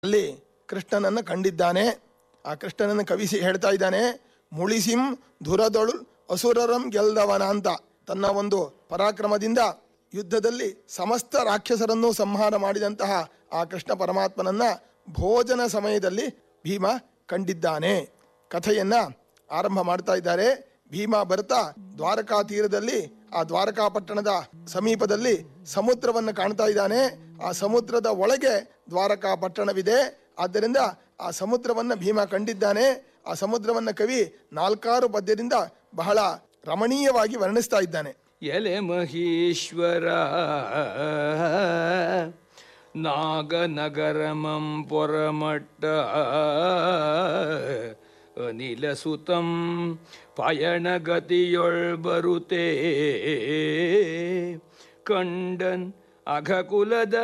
ಅಲ್ಲಿ ಕೃಷ್ಣನನ್ನು ಕಂಡಿದ್ದಾನೆ ಆ ಕೃಷ್ಣನನ್ನು ಕವಿಸಿ ಹೇಳ್ತಾ ಇದ್ದಾನೆ ಮುಳಿಸಿಂ ಧುರದೊಳು ಅಸುರರಂ ಗೆಲ್ದವನ ಅಂತ ತನ್ನ ಒಂದು ಪರಾಕ್ರಮದಿಂದ ಯುದ್ಧದಲ್ಲಿ ಸಮಸ್ತ ರಾಕ್ಷಸರನ್ನು ಸಂಹಾರ ಮಾಡಿದಂತಹ ಆ ಕೃಷ್ಣ ಪರಮಾತ್ಮನನ್ನ ಭೋಜನ ಸಮಯದಲ್ಲಿ ಭೀಮ ಕಂಡಿದ್ದಾನೆ ಕಥೆಯನ್ನ ಆರಂಭ ಮಾಡ್ತಾ ಇದ್ದಾರೆ ಭೀಮ ಬರ್ತಾ ದ್ವಾರಕಾ ತೀರದಲ್ಲಿ ಆ ದ್ವಾರಕಾ ಪಟ್ಟಣದ ಸಮೀಪದಲ್ಲಿ ಸಮುದ್ರವನ್ನು ಕಾಣ್ತಾ ಇದ್ದಾನೆ ಆ ಸಮುದ್ರದ ಒಳಗೆ ದ್ವಾರಕಾ ಪಟ್ಟಣವಿದೆ ಆದ್ದರಿಂದ ಆ ಸಮುದ್ರವನ್ನ ಭೀಮ ಕಂಡಿದ್ದಾನೆ ಆ ಸಮುದ್ರವನ್ನ ಕವಿ ನಾಲ್ಕಾರು ಪದ್ಯದಿಂದ ಬಹಳ ರಮಣೀಯವಾಗಿ ವರ್ಣಿಸ್ತಾ ಇದ್ದಾನೆ ಎಲೆ ಮಹೀಶ್ವರ ನಾಗನಗರಮಂ ಪೊರಮಟ್ಟ ಅನಿಲ ಸುತಂ ಪಯಣಗತಿಯೊಳ್ ಬರುತ್ತೇ ಕಂಡನ್ ಅಘಕುಲದ